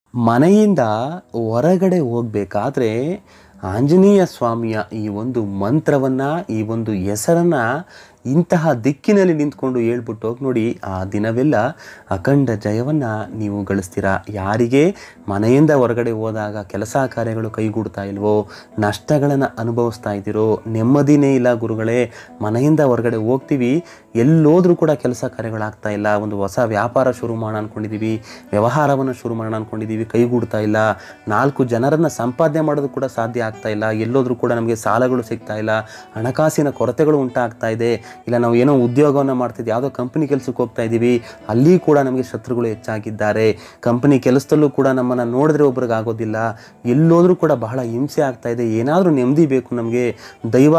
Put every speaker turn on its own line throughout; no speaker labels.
ಮನೆಯಿಂದ ಹೊರಗಡೆ ಹೋಗಬೇಕಾದ್ರೆ ಆಂಜನೇಯ ಸ್ವಾಮಿಯ ಈ ಒಂದು ಮಂತ್ರವನ್ನು ಈ ಒಂದು ಹೆಸರನ್ನು ಇಂತಹ ದಿಕ್ಕಿನಲ್ಲಿ ನಿಂತ್ಕೊಂಡು ಹೇಳ್ಬಿಟ್ಟು ಹೋಗಿ ನೋಡಿ ಆ ದಿನವೆಲ್ಲ ಅಖಂಡ ಜಯವನ್ನು ನೀವು ಗಳಿಸ್ತೀರಾ ಯಾರಿಗೆ ಮನೆಯಿಂದ ಹೊರಗಡೆ ಹೋದಾಗ ಕೆಲಸ ಕಾರ್ಯಗಳು ಕೈಗೂಡ್ತಾ ಇಲ್ವೋ ನಷ್ಟಗಳನ್ನು ಅನುಭವಿಸ್ತಾ ಇದ್ದೀರೋ ನೆಮ್ಮದಿನೇ ಇಲ್ಲ ಗುರುಗಳೇ ಮನೆಯಿಂದ ಹೊರಗಡೆ ಹೋಗ್ತೀವಿ ಎಲ್ಲೋದ್ರೂ ಕೂಡ ಕೆಲಸ ಕಾರ್ಯಗಳಾಗ್ತಾ ಇಲ್ಲ ಒಂದು ಹೊಸ ವ್ಯಾಪಾರ ಶುರು ಮಾಡೋಣ ಅಂದ್ಕೊಂಡಿದ್ದೀವಿ ವ್ಯವಹಾರವನ್ನು ಶುರು ಮಾಡೋಣ ಅಂದ್ಕೊಂಡಿದ್ದೀವಿ ಕೈಗೂಡ್ತಾ ಇಲ್ಲ ನಾಲ್ಕು ಜನರನ್ನು ಸಂಪಾದನೆ ಮಾಡೋದು ಕೂಡ ಸಾಧ್ಯ ಆಗ್ತಾ ಇಲ್ಲ ಎಲ್ಲೋದ್ರೂ ಕೂಡ ನಮಗೆ ಸಾಲಗಳು ಸಿಗ್ತಾ ಇಲ್ಲ ಹಣಕಾಸಿನ ಕೊರತೆಗಳು ಉಂಟಾಗ್ತಾ ಇದೆ ಇಲ್ಲ ನಾವು ಏನೋ ಉದ್ಯೋಗವನ್ನು ಮಾಡ್ತಿದ್ವಿ ಯಾವುದೋ ಕಂಪನಿ ಕೆಲಸಕ್ಕೆ ಹೋಗ್ತಾ ಇದ್ದೀವಿ ಅಲ್ಲಿ ಕೂಡ ನಮಗೆ ಶತ್ರುಗಳು ಹೆಚ್ಚಾಗಿದ್ದಾರೆ ಕಂಪನಿ ಕೆಲಸದಲ್ಲೂ ಕೂಡ ನಮ್ಮನ್ನು ನೋಡಿದ್ರೆ ಒಬ್ರಿಗೆ ಆಗೋದಿಲ್ಲ ಎಲ್ಲೋದ್ರೂ ಕೂಡ ಬಹಳ ಹಿಂಸೆ ಆಗ್ತಾ ಇದೆ ಏನಾದರೂ ನೆಮ್ಮದಿ ಬೇಕು ನಮಗೆ ದೈವ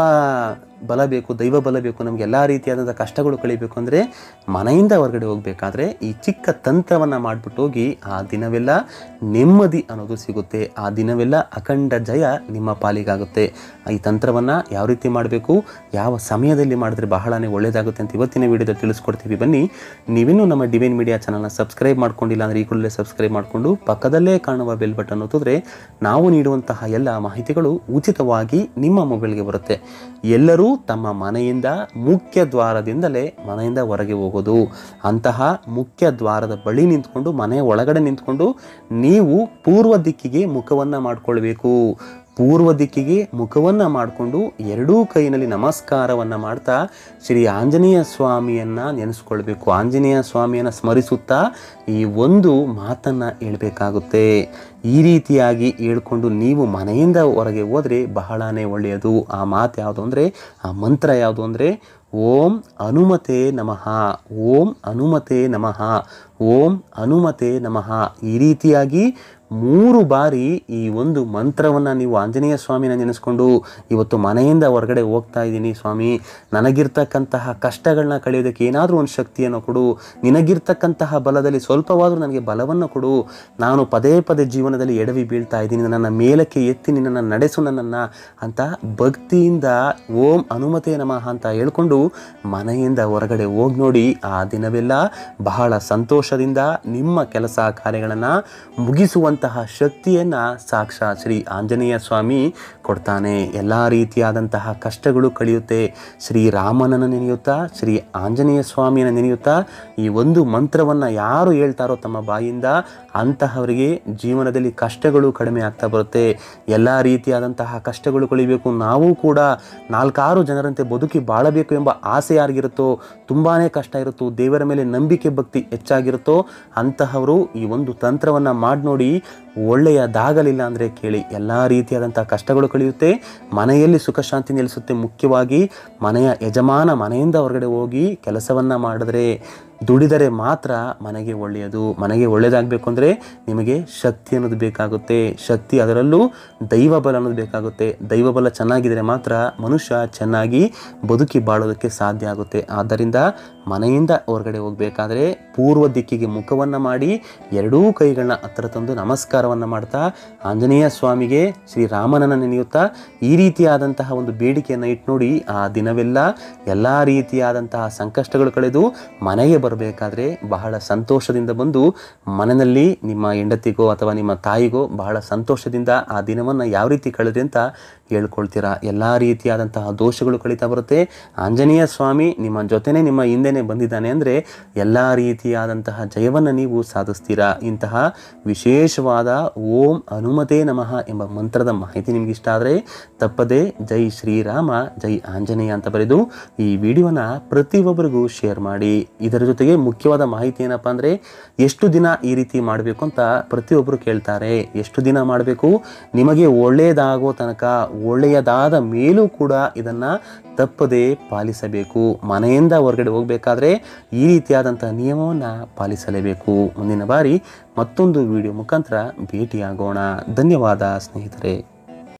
ಬಲ ಬೇಕು ದೈವ ಬಲ ಬೇಕು ನಮಗೆ ಎಲ್ಲ ರೀತಿಯಾದಂಥ ಕಷ್ಟಗಳು ಕಳಿಬೇಕು ಅಂದರೆ ಮನೆಯಿಂದ ಹೊರಗಡೆ ಹೋಗಬೇಕಾದ್ರೆ ಈ ಚಿಕ್ಕ ತಂತ್ರವನ್ನು ಮಾಡಿಬಿಟ್ಟು ಹೋಗಿ ಆ ದಿನವೆಲ್ಲ ನೆಮ್ಮದಿ ಅನ್ನೋದು ಸಿಗುತ್ತೆ ಆ ದಿನವೆಲ್ಲ ಅಖಂಡ ಜಯ ನಿಮ್ಮ ಪಾಲಿಗಾಗುತ್ತೆ ಈ ತಂತ್ರವನ್ನು ಯಾವ ರೀತಿ ಮಾಡಬೇಕು ಯಾವ ಸಮಯದಲ್ಲಿ ಮಾಡಿದ್ರೆ ಬಹಳನೇ ಒಳ್ಳೆಯದಾಗುತ್ತೆ ಅಂತ ಇವತ್ತಿನ ವಿಡಿಯೋದಲ್ಲಿ ತಿಳಿಸ್ಕೊಡ್ತೀವಿ ಬನ್ನಿ ನೀವಿನ್ನೂ ನಮ್ಮ ಡಿವೈನ್ ಮೀಡಿಯಾ ಚಾನಲ್ನ ಸಬ್ಸ್ಕ್ರೈಬ್ ಮಾಡ್ಕೊಂಡಿಲ್ಲ ಅಂದರೆ ಈ ಕೂಡಲೇ ಸಬ್ಸ್ಕ್ರೈಬ್ ಮಾಡಿಕೊಂಡು ಪಕ್ಕದಲ್ಲೇ ಕಾಣುವ ಬೆಲ್ ಬಟನ್ ಒತ್ತಿದ್ರೆ ನಾವು ನೀಡುವಂತಹ ಎಲ್ಲ ಮಾಹಿತಿಗಳು ಉಚಿತವಾಗಿ ನಿಮ್ಮ ಮೊಬೈಲ್ಗೆ ಬರುತ್ತೆ ಎಲ್ಲರೂ ತಮ್ಮ ಮನೆಯಿಂದ ಮುಖ್ಯ ದ್ವಾರದಿಂದಲೇ ಮನೆಯಿಂದ ಹೊರಗೆ ಹೋಗೋದು ಅಂತಹ ಮುಖ್ಯ ದ್ವಾರದ ಬಳಿ ನಿಂತ್ಕೊಂಡು ಮನೆಯ ಒಳಗಡೆ ನಿಂತ್ಕೊಂಡು ನೀವು ಪೂರ್ವ ದಿಕ್ಕಿಗೆ ಮುಖವನ್ನು ಮಾಡಿಕೊಳ್ಬೇಕು ಪೂರ್ವ ದಿಕ್ಕಿಗೆ ಮುಖವನ್ನು ಮಾಡಿಕೊಂಡು ಎರಡೂ ಕೈನಲ್ಲಿ ನಮಸ್ಕಾರವನ್ನು ಮಾಡ್ತಾ ಶ್ರೀ ಆಂಜನೇಯ ಸ್ವಾಮಿಯನ್ನು ನೆನೆಸ್ಕೊಳ್ಬೇಕು ಆಂಜನೇಯ ಸ್ವಾಮಿಯನ್ನು ಸ್ಮರಿಸುತ್ತಾ ಈ ಒಂದು ಮಾತನ್ನು ಹೇಳಬೇಕಾಗುತ್ತೆ ಈ ರೀತಿಯಾಗಿ ಹೇಳ್ಕೊಂಡು ನೀವು ಮನೆಯಿಂದ ಹೊರಗೆ ಹೋದರೆ ಬಹಳನೇ ಒಳ್ಳೆಯದು ಆ ಮಾತು ಯಾವುದು ಅಂದರೆ ಆ ಮಂತ್ರ ಯಾವುದು ಅಂದರೆ ಓಂ ಹನುಮತೆ ನಮಃ ಓಂ ಹನುಮತೆ ನಮಃ ಓಂ ಹನುಮತೆ ನಮಃ ಈ ರೀತಿಯಾಗಿ ಮೂರು ಬಾರಿ ಈ ಒಂದು ಮಂತ್ರವನ್ನು ನೀವು ಆಂಜನೇಯ ಸ್ವಾಮಿನ ನೆನೆಸ್ಕೊಂಡು ಇವತ್ತು ಮನೆಯಿಂದ ಹೊರಗಡೆ ಹೋಗ್ತಾ ಇದ್ದೀನಿ ಸ್ವಾಮಿ ನನಗಿರ್ತಕ್ಕಂತಹ ಕಷ್ಟಗಳನ್ನ ಕಳೆಯೋದಕ್ಕೆ ಏನಾದರೂ ಒಂದು ಶಕ್ತಿಯನ್ನು ಕೊಡು ನಿನಗಿರ್ತಕ್ಕಂತಹ ಬಲದಲ್ಲಿ ಸ್ವಲ್ಪವಾದರೂ ನನಗೆ ಬಲವನ್ನು ಕೊಡು ನಾನು ಪದೇ ಪದೇ ಜೀವನದಲ್ಲಿ ಎಡವಿ ಬೀಳ್ತಾ ಇದ್ದೀನಿ ನನ್ನ ಮೇಲಕ್ಕೆ ಎತ್ತಿ ನಿನ್ನನ್ನು ನಡೆಸು ನನ್ನನ್ನು ಅಂತ ಭಕ್ತಿಯಿಂದ ಓಂ ಹನುಮತೆ ನಮಃ ಅಂತ ಹೇಳ್ಕೊಂಡು ಮನೆಯಿಂದ ಹೊರಗಡೆ ಹೋಗಿ ನೋಡಿ ಆ ದಿನವೆಲ್ಲ ಬಹಳ ಸಂತೋಷದಿಂದ ನಿಮ್ಮ ಕೆಲಸ ಕಾರ್ಯಗಳನ್ನು ಮುಗಿಸುವಂತಹ ಶಕ್ತಿಯನ್ನು ಸಾಕ್ಷಾತ್ ಶ್ರೀ ಆಂಜನೇಯ ಸ್ವಾಮಿ ಕೊಡ್ತಾನೆ ಎಲ್ಲ ರೀತಿಯಾದಂತಹ ಕಷ್ಟಗಳು ಕಳೆಯುತ್ತೆ ಶ್ರೀರಾಮನನ್ನು ನೆನೆಯುತ್ತಾ ಶ್ರೀ ಆಂಜನೇಯ ಸ್ವಾಮಿಯನ್ನು ನೆನೆಯುತ್ತಾ ಈ ಒಂದು ಮಂತ್ರವನ್ನು ಯಾರು ಹೇಳ್ತಾರೋ ತಮ್ಮ ಬಾಯಿಂದ ಅಂತಹವರಿಗೆ ಜೀವನದಲ್ಲಿ ಕಷ್ಟಗಳು ಕಡಿಮೆ ಆಗ್ತಾ ಬರುತ್ತೆ ಎಲ್ಲ ರೀತಿಯಾದಂತಹ ಕಷ್ಟಗಳು ಕಳಿಬೇಕು ನಾವು ಕೂಡ ನಾಲ್ಕಾರು ಜನರಂತೆ ಬದುಕಿ ಬಾಳಬೇಕು ಎಂಬ ಆಸೆ ಯಾರಿಗಿರುತ್ತೋ ತುಂಬಾ ಕಷ್ಟ ಇರುತ್ತೋ ದೇವರ ಮೇಲೆ ನಂಬಿಕೆ ಭಕ್ತಿ ಹೆಚ್ಚಾಗಿರುತ್ತೋ ಅಂತಹವರು ಈ ಒಂದು ತಂತ್ರವನ್ನು ಮಾಡಿ ನೋಡಿ ಒಳ್ಳೆಯದಾಗಲಿಲ್ಲ ಅಂದರೆ ಕೇಳಿ ಎಲ್ಲ ರೀತಿಯಾದಂಥ ಕಷ್ಟಗಳು ಕಳೆಯುತ್ತೆ ಮನೆಯಲ್ಲಿ ಸುಖ ಶಾಂತಿ ನೆಲೆಸುತ್ತೆ ಮುಖ್ಯವಾಗಿ ಮನೆಯ ಯಜಮಾನ ಮನೆಯಿಂದ ಹೊರಗಡೆ ಹೋಗಿ ಕೆಲಸವನ್ನು ಮಾಡಿದ್ರೆ ದುಡಿದರೆ ಮಾತ್ರ ಮನೆಗೆ ಒಳ್ಳೆಯದು ಮನೆಗೆ ಒಳ್ಳೆಯದಾಗಬೇಕು ಅಂದರೆ ನಿಮಗೆ ಶಕ್ತಿ ಅನ್ನೋದು ಬೇಕಾಗುತ್ತೆ ಶಕ್ತಿ ಅದರಲ್ಲೂ ದೈವ ಬಲ ಅನ್ನೋದು ಬೇಕಾಗುತ್ತೆ ದೈವ ಬಲ ಚೆನ್ನಾಗಿದ್ದರೆ ಮಾತ್ರ ಮನುಷ್ಯ ಚೆನ್ನಾಗಿ ಬದುಕಿ ಬಾಳೋದಕ್ಕೆ ಸಾಧ್ಯ ಆಗುತ್ತೆ ಆದ್ದರಿಂದ ಮನೆಯಿಂದ ಹೊರಗಡೆ ಹೋಗಬೇಕಾದ್ರೆ ಪೂರ್ವ ದಿಕ್ಕಿಗೆ ಮುಖವನ್ನು ಮಾಡಿ ಎರಡೂ ಕೈಗಳನ್ನ ಹತ್ತಿರ ತಂದು ನಮಸ್ಕಾರವನ್ನು ಮಾಡ್ತಾ ಆಂಜನೇಯ ಸ್ವಾಮಿಗೆ ಶ್ರೀರಾಮನನ್ನು ನೆನೆಯುತ್ತಾ ಈ ರೀತಿಯಾದಂತಹ ಒಂದು ಬೇಡಿಕೆಯನ್ನು ಇಟ್ಟು ನೋಡಿ ಆ ದಿನವೆಲ್ಲ ಎಲ್ಲ ರೀತಿಯಾದಂತಹ ಸಂಕಷ್ಟಗಳು ಕಳೆದು ಮನೆಗೆ ಬರಬೇಕಾದ್ರೆ ಬಹಳ ಸಂತೋಷದಿಂದ ಬಂದು ಮನೆಯಲ್ಲಿ ನಿಮ್ಮ ಹೆಂಡತಿಗೋ ಅಥವಾ ನಿಮ್ಮ ತಾಯಿಗೋ ಬಹಳ ಸಂತೋಷದಿಂದ ಆ ದಿನವನ್ನು ಯಾವ ರೀತಿ ಕಳೆದ್ರಿ ಅಂತ ಹೇಳ್ಕೊಳ್ತೀರಾ ಎಲ್ಲ ರೀತಿಯಾದಂತಹ ದೋಷಗಳು ಕಳೀತಾ ಬರುತ್ತೆ ಆಂಜನೇಯ ಸ್ವಾಮಿ ನಿಮ್ಮ ಜೊತೆನೇ ನಿಮ್ಮ ಹಿಂದೆನೇ ಬಂದಿದ್ದಾನೆ ಅಂದರೆ ಎಲ್ಲ ರೀತಿಯಾದಂತಹ ಜಯವನ್ನು ನೀವು ಸಾಧಿಸ್ತೀರಾ ಇಂತಹ ವಿಶೇಷವಾದ ಓಂ ಹನುಮತೆ ನಮಃ ಎಂಬ ಮಂತ್ರದ ಮಾಹಿತಿ ನಿಮ್ಗೆ ಇಷ್ಟ ಆದರೆ ತಪ್ಪದೆ ಜೈ ಶ್ರೀರಾಮ ಜೈ ಆಂಜನೇಯ ಅಂತ ಬರೆದು ಈ ವಿಡಿಯೋನ ಪ್ರತಿಯೊಬ್ಬರಿಗೂ ಶೇರ್ ಮಾಡಿ ಇದರ ಜೊತೆಗೆ ಮುಖ್ಯವಾದ ಮಾಹಿತಿ ಏನಪ್ಪ ಅಂದರೆ ಎಷ್ಟು ದಿನ ಈ ರೀತಿ ಮಾಡಬೇಕು ಅಂತ ಪ್ರತಿಯೊಬ್ಬರು ಕೇಳ್ತಾರೆ ಎಷ್ಟು ದಿನ ಮಾಡಬೇಕು ನಿಮಗೆ ಒಳ್ಳೆಯದಾಗೋ ತನಕ ಒಳ್ಳೆಯದಾದ ಮೇಲೂ ಕೂಡ ಇದನ್ನು ತಪ್ಪದೇ ಪಾಲಿಸಬೇಕು ಮನೆಯಿಂದ ಹೊರಗಡೆ ಹೋಗಬೇಕಾದ್ರೆ ಈ ರೀತಿಯಾದಂಥ ನಿಯಮವನ್ನು ಪಾಲಿಸಲೇಬೇಕು ಮುಂದಿನ ಬಾರಿ ಮತ್ತೊಂದು ವಿಡಿಯೋ ಮುಖಾಂತರ ಭೇಟಿಯಾಗೋಣ ಧನ್ಯವಾದ ಸ್ನೇಹಿತರೆ